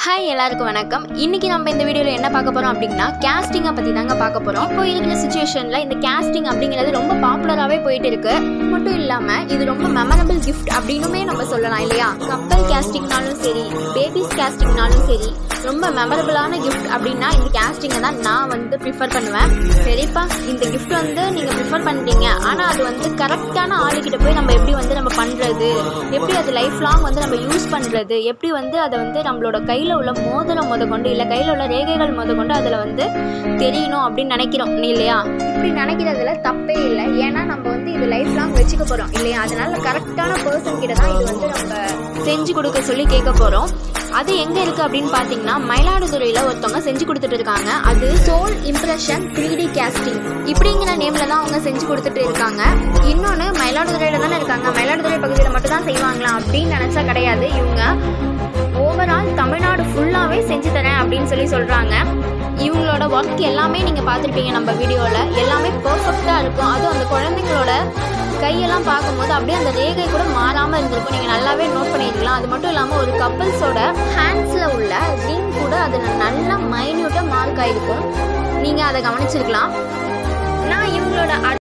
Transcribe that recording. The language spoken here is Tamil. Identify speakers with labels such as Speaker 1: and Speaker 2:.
Speaker 1: ஹாய் எல்லாருக்கும் வணக்கம் இன்னைக்கு நம்ம இந்த வீடியோவில் என்ன பார்க்க போகிறோம் அப்படின்னா கேஸ்டிங்கை பற்றி தாங்க பார்க்க போகிறோம் இப்போ இருக்கிற சுச்சுவேஷனில் இந்த கேஸ்டிங் அப்படிங்கிறது ரொம்ப பாப்புலராகவே போயிட்டு இருக்கு அது மட்டும் இல்லாமல் இது ரொம்ப மெமரபிள் கிஃப்ட் அப்படின்னுமே நம்ம சொல்லலாம் இல்லையா கப்பல் கேஸ்டிங்னாலும் சரி பேபிஸ் கேஸ்டிங்னாலும் சரி ரொம்ப மெமரபிளான கிஃப்ட் அப்படின்னா இந்த கேஸ்டிங்கை தான் நான் வந்து ப்ரிஃபர் பண்ணுவேன் சரிப்பா இந்த கிஃப்ட் வந்து நீங்கள் ப்ரிஃபர் பண்ணுறீங்க ஆனால் அது வந்து கரெக்டான ஆளுக்கிட்ட போய் நம்ம எப்படி வந்து நம்ம பண்ணுறது எப்படி அது லைஃப் லாங் வந்து நம்ம யூஸ் பண்ணுறது எப்படி வந்து அதை வந்து நம்மளோட கையில் உள்ள மோதிரம் முத கொண்டு இல்லை கையில் உள்ள ரேகைகள் முத கொண்டு அதில் வந்து தெரியணும் அப்படின்னு நினைக்கிறோம் இல்லையா இப்படி நினைக்கிறதுல தப்பே இல்லை ஏன்னா நம்ம வந்து இது லைஃப் லாங் வச்சுக்க போகிறோம் இல்லையா அதனால கரெக்டான பர்சன் கிட்ட தான் இது வந்து நம்ம செஞ்சு கொடுக்க சொல்லி கேட்க போகிறோம் அது எங்கே இருக்குது அப்படின்னு பார்த்தீங்கன்னா மயிலாடுதுறையில் ஒருத்தவங்க செஞ்சு கொடுத்துட்டு இருக்காங்க அது soul impression three D casting இப்படிங்கிற நேமில் தான் அவங்க செஞ்சு கொடுத்துட்டு இருக்காங்க இன்னொன்று மயிலாடுதுறையில் தானே இருக்காங்க மயிலாடுதுறை பகுதியில் மட்டும் தான் செய்வாங்களா அப்படின்னு நினச்சா கிடையாது இவங்க ஓவரால் தமிழ்நாடு ஃபுல்லாகவே செஞ்சு தரேன் அப்படின்னு சொல்லி சொல்கிறாங்க இவங்களோட ஒர்க் எல்லாமே நீங்கள் பார்த்துருப்பீங்க நம்ம வீடியோவில் எல்லாமே பர்ஃபெக்டாக இருக்கும் அதுவும் அந்த குழந்தைங்களோட கையெல்லாம் பார்க்கும்போது அப்படியே அந்த ரேகை கூட மாறாமல் இருந்திருக்கும் நீங்கள் நல்லாவே நோட் பண்ணியிருக்கலாம் அது மட்டும் இல்லாமல் ஒரு கப்பல்ஸோட ஹேண்ட்ஸில் உள்ள ரிங் கூட அதில் நல்லா மைன்யூட்டாக மார்க் ஆகிருக்கும் நீங்கள் அதை கவனிச்சிருக்கலாம் நான் இவங்களோட